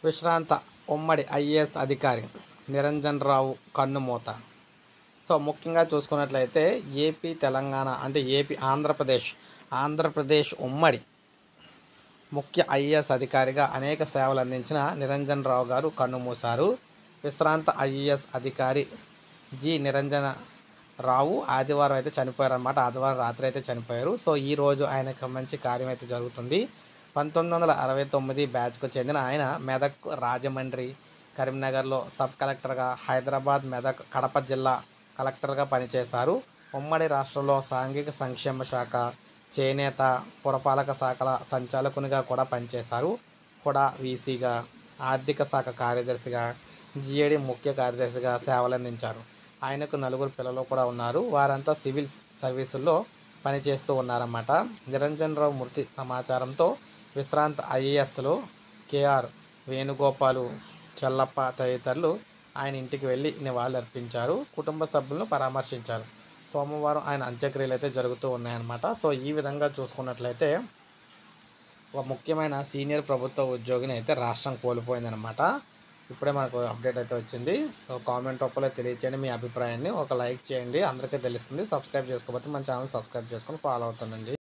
విశ్రాంత ఉమ్మడి ఐఏఎస్ అధికారి నిరంజన్ రావు కన్నుమూత సో ముఖ్యంగా చూసుకున్నట్లయితే ఏపీ తెలంగాణ అంటే ఏపీ ఆంధ్రప్రదేశ్ ఆంధ్రప్రదేశ్ ఉమ్మడి ముఖ్య ఐఏఎస్ అధికారిగా అనేక సేవలు అందించిన నిరంజన్ రావు గారు కన్నుమూశారు విశ్రాంత ఐఏఎస్ అధికారి జి నిరంజన రావు ఆదివారం అయితే చనిపోయారు అనమాట ఆదివారం రాత్రి అయితే చనిపోయారు సో ఈ రోజు ఆయనకు మంచి కార్యం అయితే జరుగుతుంది పంతొమ్మిది వందల అరవై తొమ్మిది బ్యాచ్కు చెందిన ఆయన మెదక్ రాజమండ్రి కరీంనగర్లో సబ్ కలెక్టర్గా హైదరాబాద్ మెదక్ కడప జిల్లా కలెక్టర్గా పనిచేశారు ఉమ్మడి రాష్ట్రంలో సాంఘిక సంక్షేమ శాఖ చేనేత పురపాలక శాఖల సంచాలకునిగా కూడా పనిచేశారు కూడా వీసీగా ఆర్థిక శాఖ కార్యదర్శిగా జిఏడి ముఖ్య కార్యదర్శిగా సేవలందించారు ఆయనకు నలుగురు పిల్లలు కూడా ఉన్నారు వారంతా సివిల్ సర్వీసుల్లో పనిచేస్తూ ఉన్నారన్నమాట నిరంజన్ రావు మృతి సమాచారంతో విశ్రాంత ఐఏఎస్లు కేఆర్ వేణుగోపాలు చెల్లప్ప తదితరులు ఆయన ఇంటికి వెళ్ళి నివాళులు అర్పించారు కుటుంబ సభ్యులను పరామర్శించారు సోమవారం ఆయన అంత్యక్రియలు అయితే జరుగుతూ ఉన్నాయన్నమాట సో ఈ విధంగా చూసుకున్నట్లయితే ఒక ముఖ్యమైన సీనియర్ ప్రభుత్వ ఉద్యోగిని అయితే రాష్ట్రం కోల్పోయిందనమాట ఇప్పుడే మనకు అప్డేట్ అయితే వచ్చింది సో కామెంట్ రూపంలో తెలియచేయండి మీ అభిప్రాయాన్ని ఒక లైక్ చేయండి అందరికీ తెలుస్తుంది సబ్స్క్రైబ్ చేసుకోకపోతే మన ఛానల్ సబ్స్క్రైబ్ చేసుకొని ఫాలో అవుతుందండి